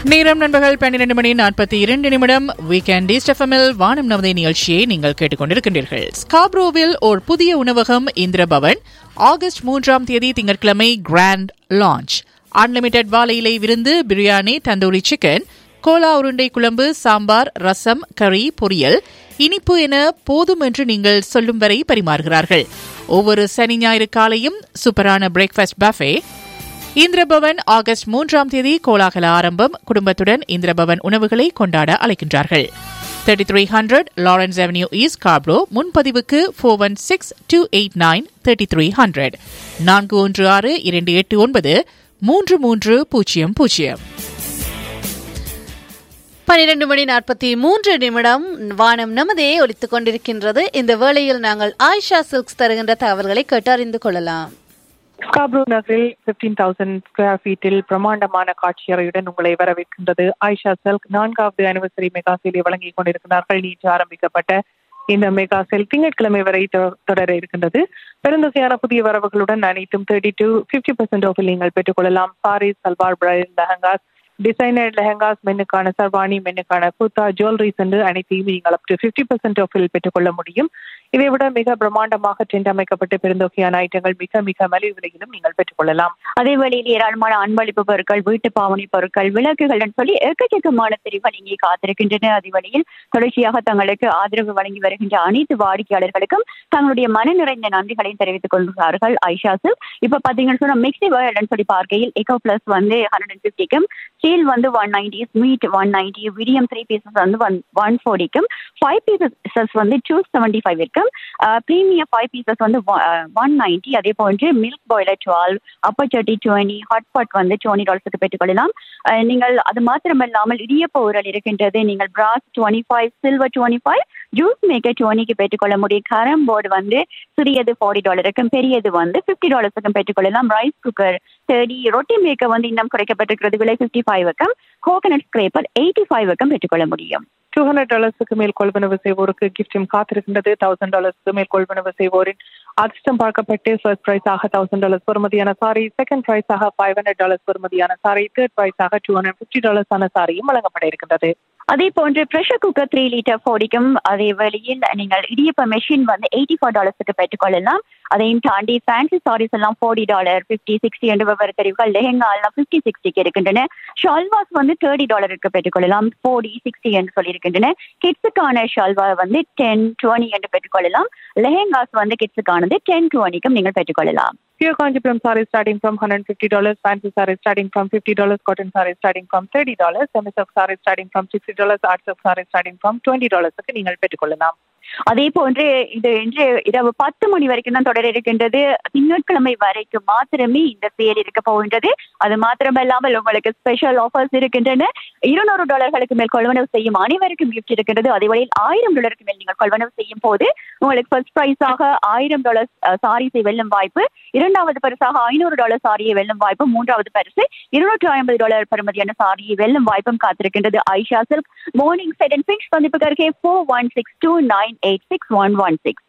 நேரம் நண்பர்கள் பன்னிரண்டு மணி நாற்பத்தி இரண்டு நிமிடம் வீக்கெண்ட் எஃப்எம்எல் வானம் நமதை நிகழ்ச்சியை நீங்கள் கேட்டுக்கொண்டிருக்கின்றீர்கள் ஸ்காப்ரோவில் ஓர் புதிய உணவகம் இந்திரபவன் ஆகஸ்ட் மூன்றாம் தேதி திங்கட்கிழமை கிராண்ட் லான்ச் அன்லிமிடெட் வாழை இலை விருந்து பிரியாணி தந்தூரி சிக்கன் கோலா உருண்டை குழம்பு சாம்பார் ரசம் கறி பொரியல் இனிப்பு என போதும் என்று நீங்கள் சொல்லும் வரை பரிமாறுகிறார்கள் ஒவ்வொரு சனி ஞாயிறு காலையும் சூப்பரான பிரேக்ஃபாஸ்ட் பஃபே இந்திரபவன் ஆகஸ்ட் மூன்றாம் தேதி கோலாகல ஆரம்பம் குடும்பத்துடன் இந்திரபவன் உணவுகளை கொண்டாட அழைக்கின்றார்கள் thirty three hundred Lawrence avenue east காப்ரோ முன்பதிவுக்கு four one six two eight nine thirty three hundred நான்கு ஒன்று ஆறு இரண்டு எட்டு ஒன்பது மூன்று மூன்று பூஜ்ஜியம் பூஜ்ஜியம் பனிரெண்டு மணி நாற்பத்தி மூன்று நிமிடம் வானம் நமதே ஒலித்துக் கொண்டிருக்கின்றது இந்த வேளையில் நாங்கள் ஆயிஷா சில்க்ஸ் தருகின்ற தகவல்களை கேட்டறிந்து கொள்ளலாம் ஸ்காப்ரூ நகரில் பிப்டீன் தௌசண்ட் ஸ்கொயர் ஃபீட்டில் பிரம்மாண்டமான காட்சியறையுடன் உங்களை வரவேற்கின்றது ஆயிஷா செல்க் நான்காவது அனிவர்சரி மெகா சேலை வழங்கிக் கொண்டிருக்கிறார்கள் நேற்று ஆரம்பிக்கப்பட்ட இந்த மெகா செல் திங்கட்கிழமை வரை தொ- தொடர இருக்கின்றது பெருந்தொகையான புதிய வரவுகளுடன் அனைத்தும் தேர்ட்டி டு பிப்டி பர்சன்ட் ஆஃபில் நீங்கள் பெற்றுக்கொள்ளலாம் சாரி சல்வார் பிரைல் லெஹங்காஸ் டிசைனர் லெஹங்காஸ் மென்னுக்கான சர்வாணி மென்னுக்கான குர்தா ஜுவல்லரிஸ் என்று அனைத்தையும் நீங்கள் அப் டு பிப்டி பர்சன்ட் ஆஃபில் பெற்றுக்கொள்ள முடியும் இதை விட மிக பிரம்மாண்டமாக டென்ட் அமைக்கப்பட்ட பெருந்தொகையான ஐட்டங்கள் மிக மிக மலிவு விலையிலும் நீங்கள் பெற்றுக்கொள்ளலாம் அதே வேளையில் ஏராளமான அன்பளிப்பு பொருட்கள் வீட்டு பாவனை பொருட்கள் விளக்குகள் சொல்லி எக்கச்சக்கமான தெரிவுகள் இங்கே காத்திருக்கின்றன அதே வழியில் தொடர்ச்சியாக தங்களுக்கு ஆதரவு வழங்கி வருகின்ற அனைத்து வாடிக்கையாளர்களுக்கும் தங்களுடைய மன நிறைந்த நன்றிகளையும் தெரிவித்துக் கொள்கிறார்கள் ஐஷாசு இப்ப பாத்தீங்கன்னு சொன்னா மிக்சி வேர்ல்ட்னு சொல்லி பார்க்கையில் எக்கோ பிளஸ் வந்து ஹண்ட்ரட் அண்ட் பிப்டிக்கும் ஸ்டீல் வந்து ஒன் நைன்டி மீட் ஒன் நைன்டி விடியம் த்ரீ பீசஸ் வந்து ஒன் ஒன் ஃபோர்டிக்கும் ஃபைவ் பீசஸ் வந்து டூ செவன்டி ஃபைவ் இருக்கும் ப்ரீமியம் ஃபைவ் பீசஸ் வந்து ஒன் நைன்டி அதே போன்று மில்க் பாய்லர் டுவெல் அப்பர் சட்டி டுவெண்ட்டி ஹாட் பாட் வந்து டுவெண்ட்டி டாலர்ஸுக்கு பெற்றுக்கொள்ளலாம் அஹ் நீங்கள் அது மாத்திரமல்லாமல் இடியப்ப உரல் இருக்கின்றது நீங்கள் brass twenty five silver twenty five juice maker டுவெண்ட்டிக்கு பெற்றுக்கொள்ள முடியும் கரம் போர்டு வந்து சிறியது ஃபார்ட்டி டாலருக்கும் பெரியது வந்து ஃபிஃப்டி டாலர்ஸுக்கும் பெற்றுக்கொள்ளலாம் rice cooker thirty roti maker வந்து இன்னும் குறைக்கப்பட்டிருக்கிறது விலை ஃபிஃப்டி ஃபைவுக்கும் கோகனட் ஸ்க்ரேப்பர் எயிட்டி ஃபைவுக்கும் பெற்றுக்கொள்ள முடியும் டூ ஹண்ட்ரட் டாலர்ஸுக்கு மேல் கொள்வனவு செய்வோருக்கு கிஃப்டும் காத்திருக்கின்றது தௌசண்ட் டாலர்ஸ்க்கு மேல் கொள்வனவு செய்வோரின் அதிர்ஷ்டம் பார்க்கப்பட்டு ஃபர்ஸ்ட் பிரைஸ் ஆக தௌசண்ட் டாலர்ஸ் பெறுமதியான சாரி செகண்ட் பிரைஸ் ஆக ஃபைவ் ஹண்ட்ரட் டாலர்ஸ் பெறுமதியான சாரி தேர்ட் பிரைஸ் ஆக டூ ஹண்ட்ரட் பிப்டி டாலர்ஸான சாரியும் வழங்கப்பட இருக்கின்றது அதே போன்று ப்ரெஷர் குக்கர் த்ரீ லிட்டர் ஃபோடிக்கும் அதே வழியில் நீங்கள் இடியப்ப மெஷின் வந்து எயிட்டி ஃபோர் டாலர்ஸுக்கு பெற்றுக்கொள்ளலாம் அதையும் தாண்டி ஃபேன்சி சாரீஸ் எல்லாம் ஃபோர்ட்டி டாலர் ஃபிஃப்டி சிக்ஸ்டி என்று வெவ்வேறு தெரிவுகள் லெஹெங்கா எல்லாம் ஃபிஃப்டி சிக்ஸ்டிக்கு இருக்கின்றன ஷால்வாஸ் வந்து தேர்ட்டி டாலருக்கு பெற்றுக்கொள்ளலாம் ஃபோர்டி சிக்ஸ்டி என்று சொல்லியிருக்கின்றன கிட்ஸுக்கான ஷால்வா வந்து டென் டுவெண்ட்டி என்று பெற்றுக்கொள்ளலாம் லெஹெங்காஸ் வந்து கிட்ஸுக்கானது டென் டுவெண்ட்டிக்கும் நீங்கள் பெற்றுக்கொள்ளலாம் Pure Kanjipuram saree starting from $150, fancy saree starting from $50, cotton saree starting from $30, semi-silk saree starting from $60, art silk saree starting from $20 க்கு நீங்கள் பெற்றுக்கொள்ளலாம் அதே போன்று இது இன்று இரவு பத்து மணி வரைக்கும் தான் தொடர இருக்கின்றது திங்கட்கிழமை வரைக்கும் மாத்திரமே இந்த சேல் இருக்க போகின்றது அது மாத்திரமல்லாமல் உங்களுக்கு ஸ்பெஷல் ஆஃபர்ஸ் இருக்கின்றன இருநூறு டாலர்களுக்கு மேல் கொள்வனவு செய்யும் அனைவருக்கும் கிஃப்ட் இருக்கின்றது அதே வழியில் ஆயிரம் டாலருக்கு மேல் நீங்கள் கொள்வனவு செய்யும் போது உங்களுக்கு ஃபர்ஸ்ட் பிரைஸாக ஆயிரம் டாலர் சாரீஸை வெல்லும் வாய்ப்பு இரண்டாவது பரிசாக ஐநூறு டாலர் சாரியை வெல்லும் வாய்ப்பு மூன்றாவது பரிசு இருநூற்று ஐம்பது டாலர் பெறுமதியான சாரியை வெல்லும் வாய்ப்பும் காத்திருக்கின்றது Aisha silk morning set and pink சந்திப்புக்கு அருகே four one six two nine eight six one one six